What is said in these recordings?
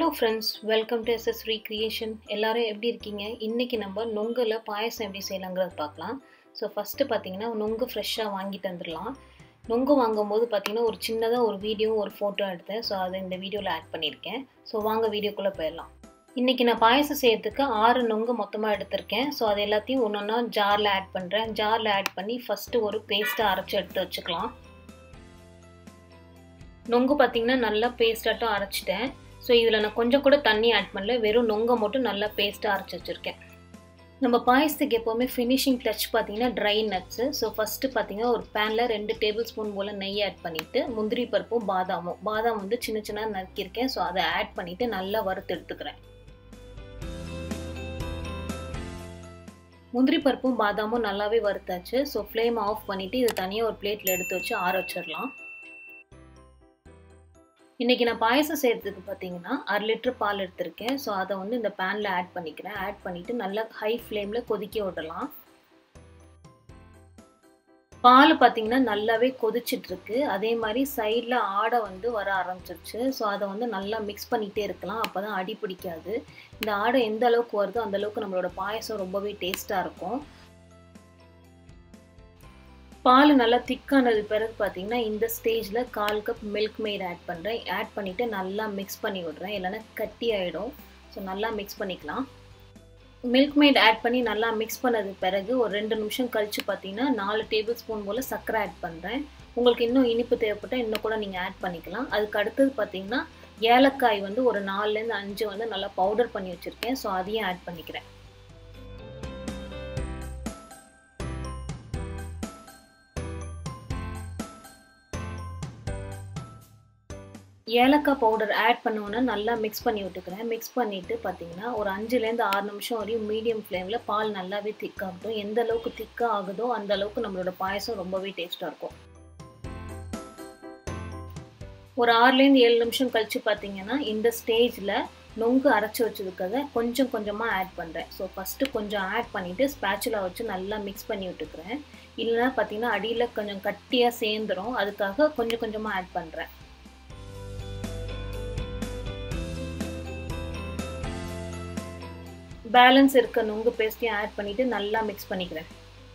friends welcome to SS recreation எல்லாரும் எப்படி இருக்கீங்க இன்றைக்கி நம்ம நொங்கில் பாயசம் எப்படி செய்யலாங்கிறத பார்க்கலாம் ஸோ ஃபஸ்ட்டு பார்த்தீங்கன்னா நொங்கு ஃப்ரெஷ்ஷாக வாங்கிட்டு வந்துடலாம் நொங்கு வாங்கும்போது பார்த்தீங்கன்னா ஒரு சின்னதாக ஒரு வீடியோ ஒரு ஃபோட்டோ எடுத்தேன் ஸோ அதை இந்த வீடியோவில் ஆட் பண்ணியிருக்கேன் ஸோ வாங்க வீடியோக்குள்ளே போயிடலாம் இன்றைக்கி நான் பாயசம் செய்யறதுக்கு ஆறு நொங்கு மொத்தமாக எடுத்திருக்கேன் ஸோ அது எல்லாத்தையும் ஒன்று ஒன்றா ஜாரில் ஆட் பண்ணுறேன் ஜாரில் ஆட் பண்ணி ஃபஸ்ட்டு ஒரு பேஸ்ட்டாக அரைச்சி எடுத்து வச்சுக்கலாம் நொங்கு பார்த்தீங்கன்னா நல்லா பேஸ்டாட்டும் அரைச்சிட்டேன் ஸோ இதில் நான் கொஞ்சம் கூட தண்ணி ஆட் பண்ணல வெறும் நொங்கை மட்டும் நல்லா பேஸ்ட்டாக அரைச்சி வச்சுருக்கேன் நம்ம பாயசத்துக்கு எப்போவுமே ஃபினிஷிங் டச் பார்த்தீங்கன்னா ட்ரை நட்ஸு ஸோ ஃபஸ்ட்டு பார்த்தீங்கன்னா ஒரு பேனில் ரெண்டு டேபிள் ஸ்பூன் போல் நெய் ஆட் பண்ணிவிட்டு முந்திரி பருப்பும் பாதாமும் பாதாம் வந்து சின்ன சின்ன நறுக்கியிருக்கேன் ஸோ அதை ஆட் பண்ணிவிட்டு நல்லா வறுத்து எடுத்துக்கிறேன் முந்திரி பருப்பும் பாதாமும் நல்லாவே வறுத்தாச்சு ஸோ ஃப்ளேம் ஆஃப் பண்ணிவிட்டு இது தனியாக ஒரு பிளேட்டில் எடுத்து வச்சு ஆற வச்சிடலாம் இன்றைக்கி நான் பாயசம் செய்கிறதுக்கு பார்த்தீங்கன்னா அரை லிட்டர் பால் எடுத்திருக்கேன் ஸோ அதை வந்து இந்த பேனில் ஆட் பண்ணிக்கிறேன் ஆட் பண்ணிவிட்டு நல்லா ஹை ஃப்ளேமில் கொதிக்க விடலாம் பால் பார்த்தீங்கன்னா நல்லாவே கொதிச்சிட்ருக்கு அதே மாதிரி சைடில் ஆடை வந்து வர ஆரம்பிச்சிருச்சு ஸோ அதை வந்து நல்லா மிக்ஸ் பண்ணிகிட்டே இருக்கலாம் அப்போ தான் அடி பிடிக்காது இந்த ஆடை எந்த அளவுக்கு வருதோ அந்த அளவுக்கு நம்மளோட பாயசம் ரொம்பவே டேஸ்ட்டாக இருக்கும் பால் நல்லா திக்கானது பிறகு பார்த்தீங்கன்னா இந்த ஸ்டேஜில் கால் கப் மில்க் மெய்ட் ஆட் பண்ணுறேன் ஆட் பண்ணிவிட்டு நல்லா மிக்ஸ் பண்ணி விட்றேன் இல்லைன்னா கட்டி ஆகிடும் ஸோ நல்லா மிக்ஸ் பண்ணிக்கலாம் மில்க் மெய்ட் ஆட் பண்ணி நல்லா மிக்ஸ் பண்ணது பிறகு ஒரு ரெண்டு நிமிஷம் கழித்து பார்த்தீங்கன்னா நாலு டேபிள் ஸ்பூன் போல் சர்க்கரை ஆட் பண்ணுறேன் உங்களுக்கு இன்னும் இனிப்பு தேவைப்பட்டால் இன்னும் கூட நீங்கள் ஆட் பண்ணிக்கலாம் அதுக்கு அடுத்தது பார்த்தீங்கன்னா ஏலக்காய் வந்து ஒரு நாலுலேருந்து அஞ்சு வந்து நல்லா பவுடர் பண்ணி வச்சுருக்கேன் ஸோ அதையும் ஆட் பண்ணிக்கிறேன் ஏலக்காய் பவுடர் ஆட் பண்ணோன்னே நல்லா மிக்ஸ் பண்ணி விட்டுக்கிறேன் மிக்ஸ் பண்ணிவிட்டு பார்த்தீங்கன்னா ஒரு அஞ்சுலேருந்து ஆறு நிமிஷம் வரையும் மீடியம் ஃப்ளேமில் பால் நல்லாவே திக்காகட்டும் எந்த அளவுக்கு திக்காக ஆகுதோ அந்த அளவுக்கு நம்மளோட பாயசம் ரொம்பவே டேஸ்ட்டாக இருக்கும் ஒரு ஆறுலேருந்து ஏழு நிமிஷம் கழித்து பார்த்தீங்கன்னா இந்த ஸ்டேஜில் நொங்கு அரைச்சி வச்சதுக்காக கொஞ்சம் கொஞ்சமாக ஆட் பண்ணுறேன் ஸோ ஃபஸ்ட்டு கொஞ்சம் ஆட் பண்ணிவிட்டு ஸ்பேச்சுலா வச்சு நல்லா மிக்ஸ் பண்ணி விட்டுக்கிறேன் இல்லைனா பார்த்தீங்கன்னா அடியில் கொஞ்சம் கட்டியாக சேர்ந்துடும் அதுக்காக கொஞ்சம் கொஞ்சமாக ஆட் பண்ணுறேன் பேலன்ஸ் இருக்க நுங்கு பேஸ்ட்டையும் ஆட் பண்ணிவிட்டு நல்லா மிக்ஸ் பண்ணிக்கிறேன்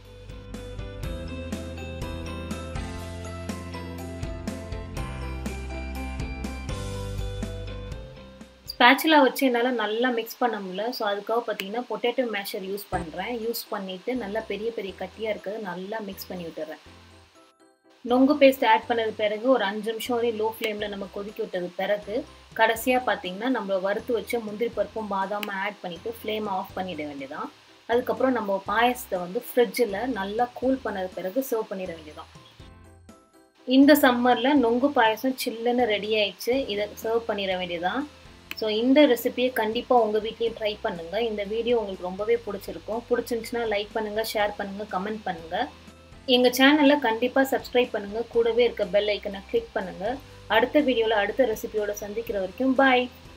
ஸ்பேச்சுலா வச்சு என்னால் நல்லா மிக்ஸ் பண்ண முடியல ஸோ அதுக்காக பார்த்தீங்கன்னா பொட்டேட்டோ மேஷர் யூஸ் பண்ணுறேன் யூஸ் பண்ணிவிட்டு நல்லா பெரிய பெரிய கட்டியாக இருக்கிறது நல்லா மிக்ஸ் பண்ணி விட்டுறேன் நொங்கு பேஸ்ட் ஆட் பண்ணது பிறகு ஒரு அஞ்சு நிமிஷம் வரையும் லோ ஃப்ளேமில் நம்ம கொதிக்க விட்டது பிறகு கடைசியாக பார்த்தீங்கன்னா நம்ம வறுத்து வச்ச முந்திரி பருப்பும் பாதாமும் ஆட் பண்ணிவிட்டு ஃப்ளேம் ஆஃப் பண்ணிட வேண்டியதான் அதுக்கப்புறம் நம்ம பாயசத்தை வந்து ஃப்ரிட்ஜில் நல்லா கூல் பண்ணது பிறகு சர்வ் பண்ணிட வேண்டியதான் இந்த சம்மரில் நொங்கு பாயசம் சில்லுன்னு ரெடி ஆயிடுச்சு இதை சர்வ் பண்ணிட வேண்டியதான் ஸோ இந்த ரெசிபியை கண்டிப்பாக உங்கள் வீட்லேயும் ட்ரை பண்ணுங்கள் இந்த வீடியோ உங்களுக்கு ரொம்பவே பிடிச்சிருக்கும் பிடிச்சிருந்துச்சுன்னா லைக் பண்ணுங்கள் ஷேர் பண்ணுங்கள் கமெண்ட் பண்ணுங்கள் எங்கள் சேனலில் கண்டிப்பாக சப்ஸ்கிரைப் பண்ணுங்கள் கூடவே இருக்க பெல் ஐக்கனை கிளிக் பண்ணுங்கள் அடுத்த வீடியோவில் அடுத்த ரெசிபியோட சந்திக்கிற வரைக்கும் பாய்